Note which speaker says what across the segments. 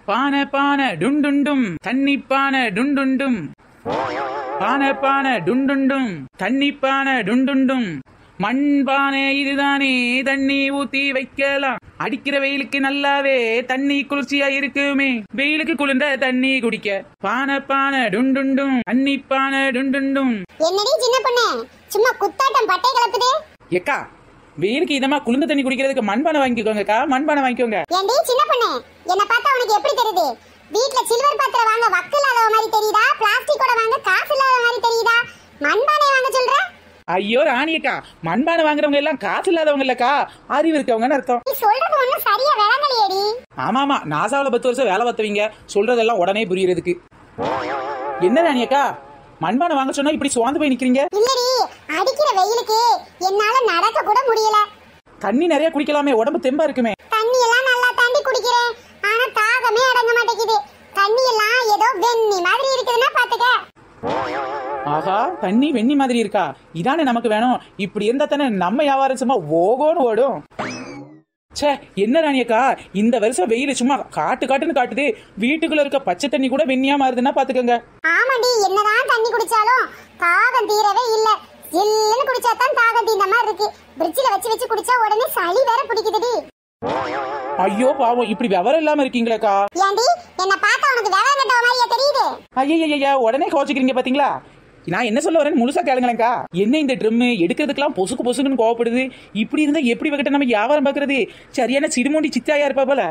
Speaker 1: பானை பானை டுண்டுண்டும் தண்ணி பானை டுண்டுண்டும் பானை பானை டுண்டுண்டும் தண்ணி பானை டுண்டுண்டும் மண் பானை இதுதானே தண்ணி ஊத்தி வைக்கலாம் அடிக்கிற வெயிலுக்கு நல்லாவே தண்ணி குளிர்ச்சியா இருக்குமே வெயிலுக்கு குளிர்ந்த தண்ணி குடிக்க பானை பானை டுண்டுண்டும் தண்ணி பானை டுண்டுண்டும்
Speaker 2: என்னடி சின்ன பொண்ணு சும்மா குத்தாட்டம் பட்டை கிளப்புது
Speaker 1: எக்கா வெயிலுக்கு இதமா குளிர்ந்த தண்ணி குடிக்கிறதுக்கு மண்பானை வாங்கிக்கோங்கக்கா மண்பானை வாங்கிக்கோங்க
Speaker 2: ஏண்டி சின்ன பொண்ணு என்ன பார்த்தா உனக்கு எப்படி தெரியுது வீட்ல சில்வர் பாத்திரம் வாங்க வக்கு இல்லாத மாதிரி தெரியுதா பிளாஸ்டிக்கோட வாங்க காசு இல்லாத மாதிரி தெரியுதா மண்பானை வாங்க சொல்ற
Speaker 1: ஐயோ ராணியக்கா மண்பானை வாங்குறவங்க எல்லாம் காசு இல்லாதவங்க இல்லக்கா அறிவு இருக்கவங்கன்னு அர்த்தம்
Speaker 2: நீ சொல்றது ஒண்ணும் சரியா விளங்கலையேடி
Speaker 1: ஆமா ஆமா நாசாவில பத்து வருஷம் வேலை பார்த்தவங்க சொல்றதெல்லாம் உடனே புரியறதுக்கு என்ன ராணியக்கா மண்பானை வாங்க சொன்னா இப்படி சுவாந்து போய் நிக்கிறீங்க
Speaker 2: இல்லடி அடிக்கிற வெயிலுக்கு என்னால நடக்க கூட முடியல
Speaker 1: தண்ணி நிறைய குடிக்கலாமே உடம்பு தெம்பா இருக்குமே
Speaker 2: தண்ணி எல்லாம் நல்லா தாண்டி குடிக்கிறேன் ஆனா தாகமே அடங்க மாட்டேங்குது தண்ணி எல்லாம் ஏதோ வெண்ணி மாதிரி இருக்குதுன்னா பாத்துக்க
Speaker 1: ஆஹா தண்ணி வெண்ணி மாதிரி இருக்கா இதானே நமக்கு வேணும் இப்படி இருந்தா தானே நம்ம வியாபாரம் சும்மா ஓகோன்னு ஓடும் ச்சே என்ன ராணியக்கா இந்த வருஷம் வெயில் சும்மா காட்டு காட்டுன்னு காட்டுது வீட்டுக்குள்ள இருக்க பச்சை தண்ணி கூட வெண்ணியா மாறுதுன்னா பாத்துக்கோங்க
Speaker 2: ஆமாண்டி என்னதான் தண்ணி குடிச்சாலும் தாகம் தீரவே இல்ல ஜில்லுன்னு குடிச்சா தான் தாகம் தீர்ந்த மாதிரி இருக்கு பிரிட்ஜில் வச்சு வச்சு குடிச்சா உடனே சளி வேற பிடிக்குதுடி
Speaker 1: ஐயோ பாவம் இப்படி விவரம் இல்லாம இருக்கீங்களேக்கா
Speaker 2: ஏண்டி என்ன பார்த்தா உனக்கு விவரம் கட்டவ மாதிரியா தெரியுது
Speaker 1: ஐயா உடனே கோச்சிக்கிறீங்க பாத்தீங்களா நான் என்ன சொல்ல வரேன்னு முழுசா கேளுங்களேன்க்கா என்ன இந்த ட்ரம் எடுக்கிறதுக்கெல்லாம் பொசுக்கு பொசுக்குன்னு கோவப்படுது இப்படி இருந்தா எப்படி வகட்ட நம்ம வியாபாரம் பாக்குறது சரியான சிடுமூண்டி சித்தாயா இருப்பா போல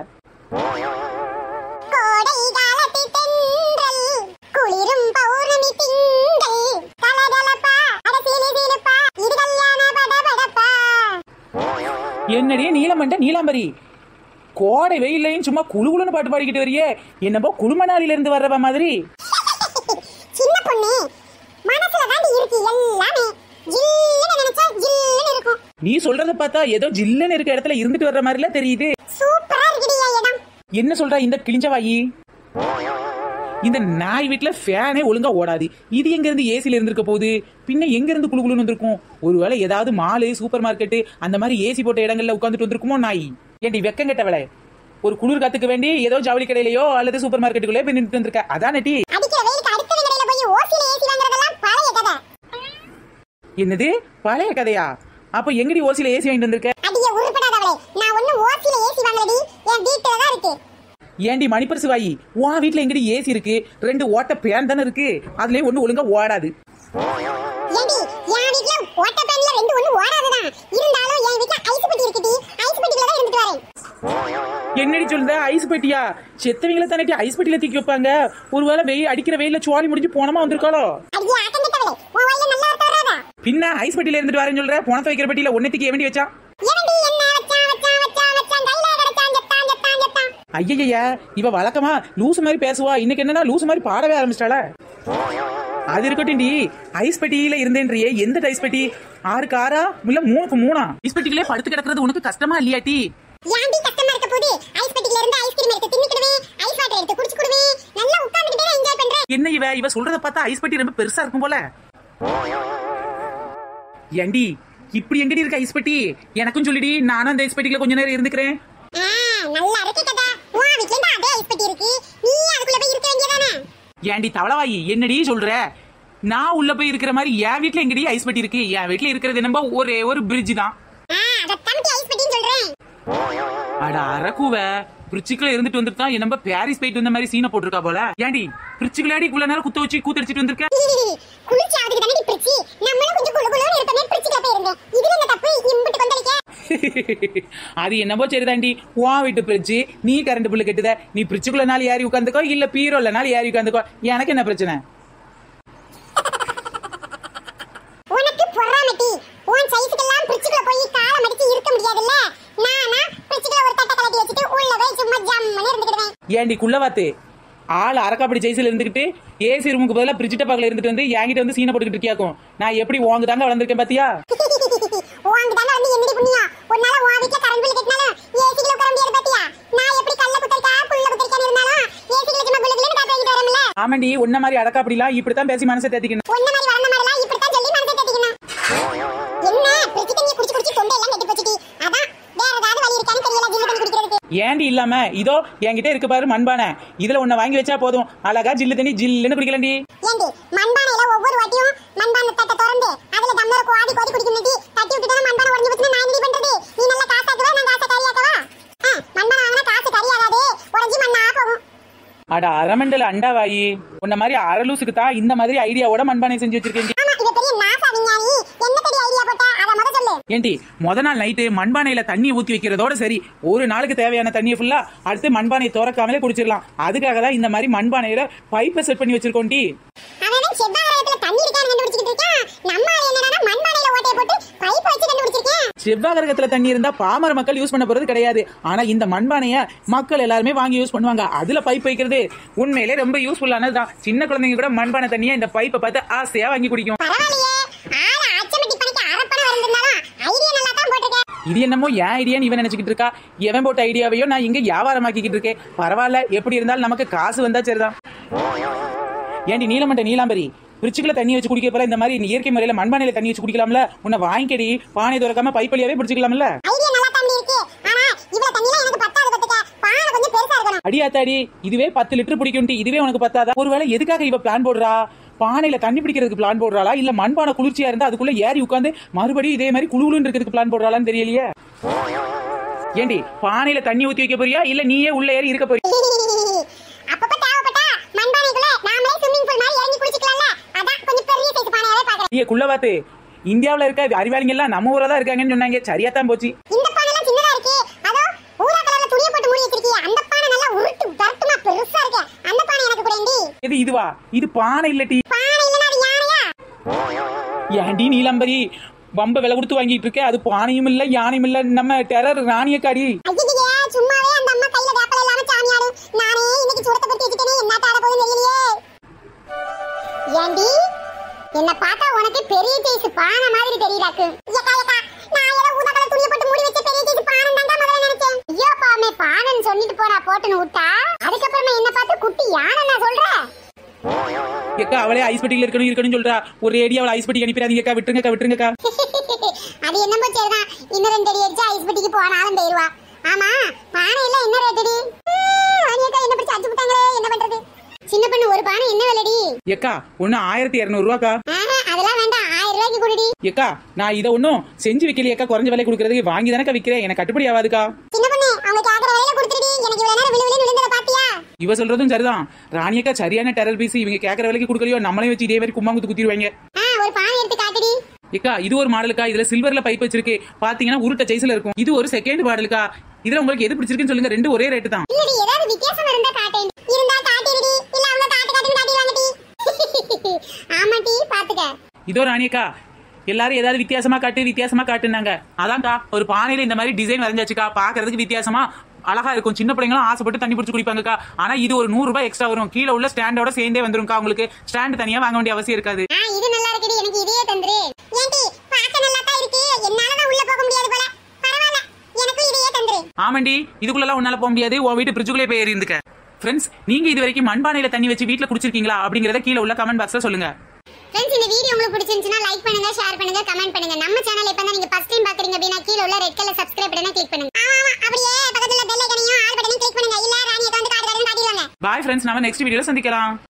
Speaker 2: கோடை காலத்து தென்றல் குளிரும் பௌர்ணமி திங்கள் கலகலப்பா அட சீலி சீலுப்பா இது கல்யாண படபடப்பா
Speaker 1: என்னடி நீலமண்ட நீலாம்பரி கோடை வெயிலையும் சும்மா குளு குளுன்னு பாட்டு பாடிக்கிட்டு வரியே என்னப்போ குளுமணாலில இருந்து வர்றவ மாதிரி
Speaker 2: சின்ன பொண்ணு மனசுல தாண்டி இருக்கு எல்லாமே ஜில்லுன்னு நினைச்சா ஜில்லுன்னு இருக்கும்
Speaker 1: நீ சொல்றத பார்த்தா ஏதோ ஜில்லுன்னு இருக்க இடத்துல இருந்துட்டு வர்ற மாதிரில தெரியுது
Speaker 2: சூப்பரா இருக்குடி என் இடம்
Speaker 1: என்ன சொல்ற இந்த கிழிஞ்ச வாயி இந்த நாய் வீட்டுல ஃபேனே ஒழுங்கா ஓடாது இது எங்க இருந்து ஏசில இருந்திருக்க போகுது பின்ன எங்க இருந்து குளு குளுன்னு வந்திருக்கும் ஒருவேளை ஏதாவது மாலு சூப்பர் மார்க்கெட் அந்த மாதிரி ஏசி போட்ட இடங்கள்ல உட்காந்துட்டு வந்திருக்குமோ நாய் ஏண்டி வெக்கம் கெட்டவளே ஒரு குளிர் காத்துக்கு வேண்டி ஏதோ ஜவுளி கடையிலயோ அல்லது சூப்பர் மார்க்கெட்டுக்குள்ளே போய் நின்று வந்திருக்க அதான் நெட்டி
Speaker 2: அடிக்கிற வெயிலுக்கு அடுத்த கடையில போய் ஓசில ஏசி வாங்குறதெல்லாம் பழைய கதை
Speaker 1: என்னது பழைய கதையா அப்ப எங்கடி ஓசில ஏசி வாங்கிட்டு வந்திருக்க
Speaker 2: அடிய உருப்படாதவளே நான் ஒண்ணு ஓசில ஏசி வாங்கலடி என் வீட்டுல தான் இருக்கு
Speaker 1: ஏண்டி மணிப்பரிசு வாயி உன் வீட்டுல எங்கடி ஏசி இருக்கு ரெண்டு ஓட்ட பேன் தானே இருக்கு அதுலயே ஒண்ணு ஒழுங்கா ஓடாது
Speaker 2: ஏண்டி என் வீட்ல ஓட்ட பேன்ல ரெண்டு ஒண்ணு ஓடாதுதான் இருந்தாலும் என் வீட்ல ஐஸ் பெட்டி இருக்குடி ஐஸ் பெட்டில தான் இருந்துட்டு வரேன்
Speaker 1: என்னடி சொல்லுத ஐஸ் பெட்டியா செத்தவங்கள தானே ஐஸ் பெட்டியில தூக்கி வைப்பாங்க ஒருவேளை வெயில் அடிக்கிற வெயில சுவாலி முடிஞ்சு போனமா வந்திருக்காளோ
Speaker 2: அடிய ஆட்டங்கட்டவளே உன் வாயில நல்லா வார்த்தை வராதா
Speaker 1: பின்ன ஐஸ் பெட்டியில இருந்துட்டு வரேன்னு சொல்ற பணத்தை வைக்கிற பெட்டியில ஒன்னத்துக்கு வேண்டி வச்சா
Speaker 2: ஏண்டி என்ன வச்சான் வச்சான் வச்சான் வச்சான் கையில கிடைச்சான் ஜெத்தான் ஜெத்தான் ஜெத்தான்
Speaker 1: ஐயய்யா இவ வழக்கமா லூசு மாதிரி பேசுவா இன்னைக்கு என்னன்னா லூசு மாதிரி பாடவே ஆரம்பிச்சிட்டாள அது இருக்கட்டும்டி ஐஸ் பெட்டியில இருந்தேன்றியே எந்த ஐஸ் பெட்டி ஆறுக்கு ஆறா இல்ல மூணுக்கு மூணா ஐஸ் பெட்டிகளே படுத்து கிடக்குறது உனக்கு கஷ்டமா இல்லையாட்டி
Speaker 2: ஏண்டி கஷ்டமா இருக்க போது ஐஸ் பெட்டில இருந்து ஐஸ்கிரீம் எடுத்து தின்னுக்கிடுவேன் ஐஸ் வாட்டர் எடுத்து குடிச்சுக்கிடுவேன் நல்லா உட்கார்ந்துக்கிட்டே என்ஜாய் பண்றேன்
Speaker 1: என்ன இவ இவ சொல்றத பார்த்தா ஐஸ் பெட்டி ரொம்ப பெருசா இருக்கும் போல ஏண்டி இப்படி எங்கடி இருக்க ஐஸ் பெட்டி எனக்கும் சொல்லிடி நானும் அந்த ஐஸ் பெட்டியில கொஞ்ச நேரம் இருந்துக்கிறேன்
Speaker 2: ஆ, நல்லா இருக்கு கதா உன் வீட்ல இருந்து அதே ஐஸ் பெட்டி இருக்கு நீ அதுக்குள்ள போய் இருக்க வேண்டியதானே
Speaker 1: ஏண்டி தவளவாயி என்னடி சொல்ற நான் உள்ள போய் இருக்கிற மாதிரி என் வீட்ல எங்கடி ஐஸ் பெட்டி இருக்கு என் வீட்ல இருக்கிறது என்னமோ ஒரே ஒரு பிரிட்ஜ் தான்
Speaker 2: ஆ அத தம்பி ஐஸ் பெட்டின்னு சொல்றேன்
Speaker 1: அட அரக்குவ பிரிட்ஜுக்குள்ள இருந்துட்டு வந்துட்டு தான் என்னம்ப பாரிஸ் போயிட்டு வந்த மாதிரி சீனை போட்டிருக்கா போல ஏண்டி பிரிட்ஜுக்குள்ளாடி இவ்வளவு நேரம் குத்த வச்சு கூத்தடிச்சிட்டு வந்திருக்க
Speaker 2: குளிர்ச்சி ஆகுதுக்கு தானே பிரிச்சி நம்மளும் கொஞ்சம் குளு குளுன்னு இருப்பமே பிரிச்சி கேப்ப இருந்தேன் இதுல என்ன தப்பு இம்புட்டு கொந்தளிக்க
Speaker 1: அது என்னமோ சரிதாண்டி உன் வீட்டு பிரிட்ஜு நீ கரண்ட் பில்லு கட்டுத நீ பிரிட்ஜுக்குள்ள நாள் ஏறி உட்காந்துக்கோ இல்ல பீரோல நாள் ஏறி உட்காந்துக்கோ எனக்கு என்ன பிரச்சனை
Speaker 2: உனக்கு பொறாமட்டி உன் சைஸுக்கெல்லாம் பிரிட்ஜுக்குள்ள போய் காலை மடிச்சு இருக்க முடியாதுல்ல நானா பிரிட்ஜுக்குள்ள ஒரு தட்டை கலட்டி வச்சுட்டு உள்ள போய் சும்மா ஜம்முன்னு இருந்துக்கிடுவேன்
Speaker 1: ஏண்டி குள்ளவாத்து ஆள் அரக்காப்படி ஜெய்சில் இருந்துகிட்டு ஏசி ரூமுக்கு பதிலாக பிரிட்ஜிட்ட பக்கத்துல இருந்துட்டு வந்து என்கிட்ட வந்து சீனை போட்டுக்கிட்டு இருக்கியாக்கும் நான் எப்படி உங்க தாங்க வளர்ந்துருக்கேன் பாத்தியா
Speaker 2: உன்கிட்ட தானே வந்து என்னடி புண்ணியா உன்னால உன் வீட்டுல கரண்ட் பில் கட்டினாலும் ஏசிக்குள்ள உட்கார முடியாது பாத்தியா நான் எப்படி கல்ல குத்தரிக்கா புல்ல குத்தரிக்கான்னு இருந்தாலும் ஏசிக்குள்ள சும்மா குளு குளுன்னு காத்து வாங்கிட்டு வரமில்ல
Speaker 1: ஆமாண்டி உன்ன மாதிரி அடக்காப்படிலாம் இப்படித்தான் பேசி மனசை தேத்திக்கணும்
Speaker 2: உன்ன மாதிரி வளர்ந்த மாதிரிலாம் இப்படித்தான் சொல்லி மனசை தேத்திக்கணும் என்ன பிரிட்ஜ் தண்ணியை குடிச்சு குடிச்சு தொண்டை எல்லாம் கெட்டு போச்சுடி அதான் வேற ஏதாவது வழி இருக்கான்னு தெரியல ஜில்லு தண்ணி குடிக்கிறதுக்கு
Speaker 1: ஏண்டி இல்லாம இதோ என்கிட்ட இருக்கு பாரு மண்பானை இதுல ஒண்ண வாங்கி வச்சா போதும் அழகா ஜில்லு தண்ணி ஜில்லுன்னு குடிக்கலாம்டி
Speaker 2: ஏண்டி மண்பானையில ஒவ்வொரு வாட்டியும் மண்பானை தட்டை திறந்து அதுல டம்ளர் கோதி கோதி குடிக்கும் நிதி தட்டி விட்டுட்டா மண்பானை உடஞ்சு போச்சுன்னா நான் என்ன பண்றது நீ நல்ல காசாக்குவா நான் காசை கறியாக்கவா ஆ, மண்பானை வாங்கினா காசு கறியாகாது உடஞ்சி மண்ணா போகும்
Speaker 1: அட அரமண்டல அண்டாவாயி உன்ன மாதிரி அரலூசுக்கு தான் இந்த மாதிரி ஐடியாவோட மண்பானை செஞ்சு வச்சிருக்கேன்
Speaker 2: ஆமா இது பெரிய நாசா விஞ்ஞானி என்ன பெரிய ஐடியா போட்டா அத முத சொல்லு
Speaker 1: ஏண்டி முத நாள் நைட்டு மண்பானையில தண்ணி ஊத்தி வைக்கிறதோட சரி ஒரு நாளுக்கு தேவையான தண்ணியை ஃபுல்லா அடுத்து மண்பானை திறக்காமலே குடிச்சிடலாம் அதுக்காக தான் இந்த மாதிரி மண்பானையில பைப்பை செட் பண்ணி வச்சிருக்கோம் டி
Speaker 2: அவன் செவ்வாய் தண்ணி இருக்கான்னு கண்டுபிடிச்சிட்டு இருக்கான் நம்ம ஆளு என்னன்னா மண்பானையில ஓட்டைய போட்டு பைப் வச்சு கண்டுபிடிச்சிருக்கேன்
Speaker 1: செவ்வாய் கிரகத்துல தண்ணி இருந்தா பாமர மக்கள் யூஸ் பண்ண போறது கிடையாது ஆனா இந்த மண்பானைய மக்கள் எல்லாருமே வாங்கி யூஸ் பண்ணுவாங்க அதுல பைப் வைக்கிறது உண்மையிலே ரொம்ப யூஸ்ஃபுல்லானதுதான் சின்ன குழந்தைங்க கூட மண்பானை தண்ணியை இந்த பைப்பை பார்த்து ஆசையா வாங்கி குடிக்கும்
Speaker 2: பரவாயில்லையே ஆள அச்சமட்டி பணிக்கு அரப்பணம் வந்திருந்தாலும் ஐடியா நல்லா தான் போட்டிருக்கேன்
Speaker 1: இது என்னமோ என் ஐடியான்னு இவன் நினைச்சுக்கிட்டு இருக்கா எவன் போட்ட ஐடியாவையோ நான் இங்க வியாபாரமாக்கிக்கிட்டு இருக்கேன் பரவாயில்ல எப்படி இருந்தாலும் நமக்கு காசு வந்தா சரிதான் ஏண்டி நீலமண்ட நீலாம்பரி பிரிச்சுக்குள்ள தண்ணி வச்சு குடிக்க போற இந்த மாதிரி இயற்கை முறையில மண்பானையில தண்ணி வச்சு குடிக்கலாம்ல உன்னை வாங்கிக்கடி பானை திறக்காம பைப்பலியாவே பிடிச்சிக்கலாம்ல
Speaker 2: ஐடியா நல்லா தான் இருக்கு ஆனா இவ்வளவு தண்ணிலாம் எனக்கு பத்தாது பத்துக்க பானை கொஞ்சம் பெருசா இருக்கணும்
Speaker 1: அடியாத்தாடி இதுவே பத்து லிட்டர் பிடிக்கும் இதுவே உனக்கு பத்தாதா ஒருவேளை எதுக்காக இவ பிளான் போடுறா பானையில தண்ணி பிடிக்கிறதுக்கு பிளான் போடுறாளா இல்ல மண்பானை குளிர்ச்சியா இருந்தா அதுக்குள்ள ஏறி உட்காந்து மறுபடியும் இதே மாதிரி குழுகுலுன்னு இருக்கிறதுக்கு பிளான் போடுறாளான்னு தெரியலையே ஏண்டி பானையில தண்ணி ஊத்தி வைக்க போறியா இல்ல நீயே உள்ள ஏறி இருக்க போறியா
Speaker 2: அப்பப்ப தேவைப்பட்டா மண்பானைக்குள்ள நாமளே ஸ்விம்மிங் பூல் மாதிரி இறங்கி குளிச்சுக்கலாம்ல அதான் கொஞ்சம் பெரிய சைஸ் பானையாவே பாக்குறேன்
Speaker 1: நீ குள்ளவாத்து இந்தியாவுல இருக்க அறிவாளிங்க எல்லாம் நம்ம ஊரா தான் இருக்காங்கன்னு சொன்னாங்க சரியா தான் போச்சு
Speaker 2: இந்த பானைலாம் சின்னதா இருக்கு அதோ ஊதா கலர்ல துணியை போட்டு மூடி வச்சிருக்கியே அந்த பானை நல்லா உருட்டு பரட்டுமா பெருசா இருக்கு அந்த பானை எனக்கு கூடண்டி
Speaker 1: இது இதுவா இது பானை இல்லட்டி
Speaker 2: பானை இல்லனா அது யானையா
Speaker 1: ஏன்டி நீலம்பரி பம்ப விலை கொடுத்து வாங்கிட்டு இருக்க அது பானையும் இல்ல யானையும் இல்ல நம்ம டெரர் ராணியக்காடி
Speaker 2: ஐயே சும்மாவே அந்த அம்மா கையில வேப்பல இல்லாம சாமி ஆடும் நானே இன்னைக்கு சுரத்தை பத்தி வச்சுட்டேனே என்ன தாட போகுதுன்னு தெரியலையே ஏண்டி என்ன பார்த்தா உனக்கு பெரிய சைஸ் பானை மாதிரி தெரியலாக்கு ஏக்கா ஏக்கா நான் ஏதோ ஊதா கலர் துணியை போட்டு மூடி வச்ச பெரிய சைஸ் பானை தான் முதல்ல நினைச்சேன் ஐயோ பாமே பானைன்னு சொல்லிட்டு போனா போட்டுன்னு விட்டா அதுக்கப்புறமா என்ன பார்த்து குட்டி யானை நான் சொல்றேன்
Speaker 1: ஏக்கா அவளே ஐஸ் பெட்டியில இருக்கணும் இருக்கணும்னு சொல்றா ஒரு ஏடியா அவளை ஐஸ் பெட்டிக்கு அனுப்பிடாதீங்கக்கா விட்டுருங்கக்கா விட்டுருங்கக்கா
Speaker 2: அது என்னமோ சரிதான் இன்னும் ரெண்டு அடி அடிச்சு ஐஸ் பெட்டிக்கு போனாலும் போயிருவா ஆமா பானை எல்லாம் என்ன ரேட்டடி அனியக்கா என்ன பிடிச்சு அடிச்சு விட்டாங்களே என்ன பண்றது சின்ன பொண்ணு ஒரு பானை என்ன விலைடி
Speaker 1: ஏக்கா ஒண்ணு ஆயிரத்தி இருநூறு ரூபாக்கா
Speaker 2: ஆஹா, அதெல்லாம் வேண்டாம் ஆயிரம் ரூபாய்க்கு குடுடி
Speaker 1: ஏக்கா நான் இதை ஒன்றும் செஞ்சு வைக்கலையேக்கா குறைஞ்ச விலை கொடுக்கறதுக்கு வாங்கி தானக்கா விற்கிறேன் எனக்கு கட்டுப்படி ஆகாதுக்கா
Speaker 2: சின்ன பொண்ணு அவங்க கேக்குற விலையில கொடுத்துடி எனக்கு இவ்வளவு நேரம் விழு விழுன்னு விழுந்தத பாத்தியா
Speaker 1: இவ சொல்றதும் சரிதான் ராணியக்கா சரியான டெரர் பீஸ் இவங்க கேட்கற விலைக்கு கொடுக்கலையோ நம்மளே வச்சு இதே மாதிரி கும்மாங்குத்து குத்திடுவாங்க
Speaker 2: ஆ ஒரு பானை எடுத்து காட்டுடி
Speaker 1: ஏக்கா இது ஒரு மாடலுக்கா இதுல சில்வர்ல பைப் வச்சிருக்கு பாத்தீங்கன்னா உருட்ட சைஸ்ல இருக்கும் இது ஒரு செகண்ட் மாடலுக்கா இதுல உங்களுக்கு எது பிடிச்சிருக்குன்னு சொல்லுங்க ரெண்டு ஒரே ரேட்டு தான்
Speaker 2: இல்லடி ஏதாவது வித்தியாசம் இருந்தா காட்டேன் இருந்தா காட்டிடுடி இல்ல அவங்க காட்டு காட்டுன்னு காட்டிடுவாங்கடி ஆமாடி பாத்துக்க
Speaker 1: இதோ ராணியக்கா எல்லாரும் ஏதாவது வித்தியாசமா காட்டு வித்தியாசமா காட்டுனாங்க அதான்க்கா ஒரு பானையில இந்த மாதிரி டிசைன் வரைஞ்சாச்சுக்கா பாக்குறதுக்கு வித்தியாசமா அழகா இருக்கும் சின்ன பிள்ளைங்களும் ஆசைப்பட்டு தண்ணி பிடிச்சி குடிப்பாங்கக்கா ஆனா இது ஒரு நூறு ரூபாய் எக்ஸ்ட்ரா வரும் கீழே உள்ள ஸ்டாண்டோட சேர்ந்தே வந்துரும்க்கா உங்களுக்கு ஸ்டாண்ட் தனியா வாங்க வேண்டிய அவசியம் இருக்காது
Speaker 2: ஆ இது நல்லா இருக்குடி எனக்கு இதையே தந்துரு ஏண்டி பார்க்க நல்லா தான் இருக்கு என்னால தான் உள்ள போக முடியாது போல பரவாயில்ல எனக்கும் இதையே தந்துரு
Speaker 1: ஆமாண்டி இதுக்குள்ளலாம் உன்னால போக முடியாது உன் வீட்டு ஃப்ரிட்ஜுக்குள்ளே போய் இருந்துக்க ஃப்ரெண்ட்ஸ் நீங்க இது வரைக்கும் மண்பானையில தண்ணி வச்சு வீட்ல குடிச்சிருக்கீங்களா அப்படிங்கறத கீழே உள்ள கமெண்ட் பாக்ஸ்ல சொல்லுங்க
Speaker 2: ஃப்ரெண்ட்ஸ் இந்த வீடியோ உங்களுக்கு பிடிச்சிருந்துச்சுன்னா லைக் பண்ணுங்க ஷேர் பண்ணுங்க கமெண்ட் பண்ணுங்க நம்ம சேனல் இப்போ நீங்க ஃபர்ஸ்ட் டைம் பாக்குறீங்க அப்படின்னா கீழ உள்ள ரெட் கலர் சப்ஸ்கிரைப் பட்டனை கிளிக் பண்ணுங்க ஆமா ஆமா அப்படியே பக்கத்துல பெல் ஐக்கனையும் ஆல் பட்டனையும் கிளிக் பண்ணுங்க இல்ல ராணி அக்கவுண்ட் கார்டு கார்டு காட்டிடுவாங்க
Speaker 1: பாய் ஃப்ரெண்ட்ஸ் நாம நெக்ஸ்ட் வீடியோல சந்திக்கலாம்